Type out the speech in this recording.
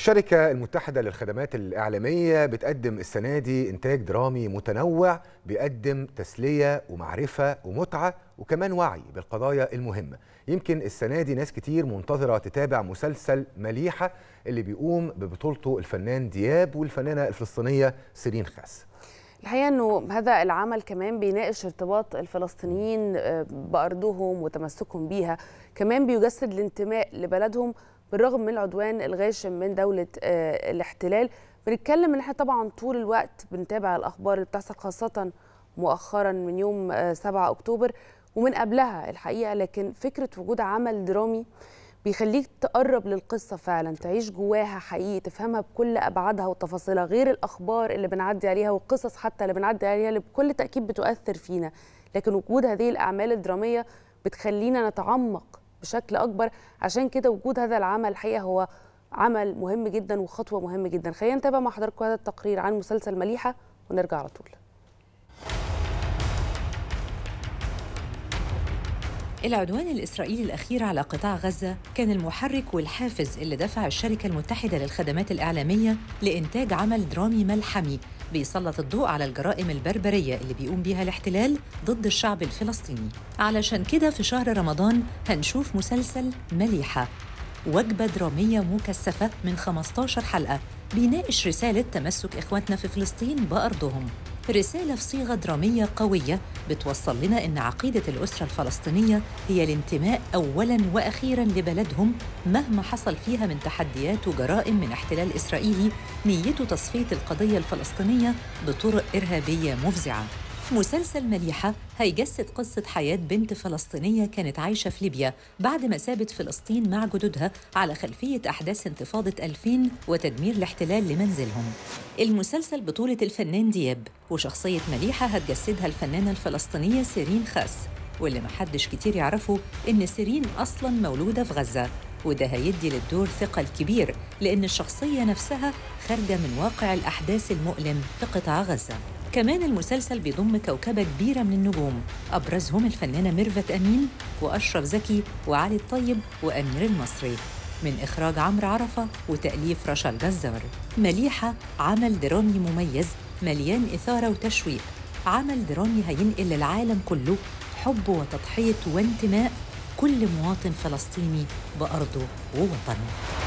الشركة المتحدة للخدمات الإعلامية بتقدم السنة دي إنتاج درامي متنوع بيقدم تسلية ومعرفة ومتعة وكمان وعي بالقضايا المهمة يمكن السنة دي ناس كتير منتظرة تتابع مسلسل مليحة اللي بيقوم ببطولته الفنان دياب والفنانة الفلسطينية سيرين خاس الحقيقه انه هذا العمل كمان بيناقش ارتباط الفلسطينيين بارضهم وتمسكهم بيها كمان بيجسد الانتماء لبلدهم بالرغم من العدوان الغاشم من دوله الاحتلال بنتكلم ان احنا طبعا طول الوقت بنتابع الاخبار اللي بتحصل خاصه مؤخرا من يوم 7 اكتوبر ومن قبلها الحقيقه لكن فكره وجود عمل درامي بيخليك تقرب للقصة فعلا تعيش جواها حقيقي تفهمها بكل أبعادها وتفاصيلها غير الأخبار اللي بنعدي عليها والقصص حتى اللي بنعدي عليها اللي بكل تأكيد بتؤثر فينا لكن وجود هذه الأعمال الدرامية بتخلينا نتعمق بشكل أكبر عشان كده وجود هذا العمل الحقيقة هو عمل مهم جدا وخطوة مهمة جدا خلينا نتابع مع حضراتكم هذا التقرير عن مسلسل مليحة ونرجع على طول العدوان الإسرائيلي الأخير على قطاع غزة كان المحرك والحافز اللي دفع الشركة المتحدة للخدمات الإعلامية لإنتاج عمل درامي ملحمي بيسلط الضوء على الجرائم البربرية اللي بيقوم بيها الاحتلال ضد الشعب الفلسطيني علشان كده في شهر رمضان هنشوف مسلسل مليحة وجبة درامية مكثفة من 15 حلقة بيناقش رسالة تمسك إخواتنا في فلسطين بأرضهم رسالة في صيغة درامية قوية بتوصل لنا إن عقيدة الأسرة الفلسطينية هي الانتماء أولاً وأخيراً لبلدهم مهما حصل فيها من تحديات وجرائم من احتلال إسرائيلي نيته تصفية القضية الفلسطينية بطرق إرهابية مفزعة مسلسل مليحة هيجسد قصة حياة بنت فلسطينية كانت عايشة في ليبيا بعد ما سابت فلسطين مع جدودها على خلفية أحداث انتفاضة 2000 وتدمير الاحتلال لمنزلهم المسلسل بطولة الفنان دياب وشخصية مليحة هتجسدها الفنانة الفلسطينية سيرين خاس واللي محدش كتير يعرفه إن سيرين أصلاً مولودة في غزة وده هيدي للدور ثقل كبير لأن الشخصية نفسها خارجة من واقع الأحداث المؤلم في قطاع غزة كمان المسلسل بيضم كوكبة كبيرة من النجوم أبرزهم الفنانة ميرفت أمين وأشرف زكي وعلي الطيب وأمير المصري من إخراج عمرو عرفة وتأليف رشا الجزار مليحة عمل درامي مميز مليان إثارة وتشويق عمل درامي هينقل للعالم كله حب وتضحية وانتماء كل مواطن فلسطيني بأرضه ووطنه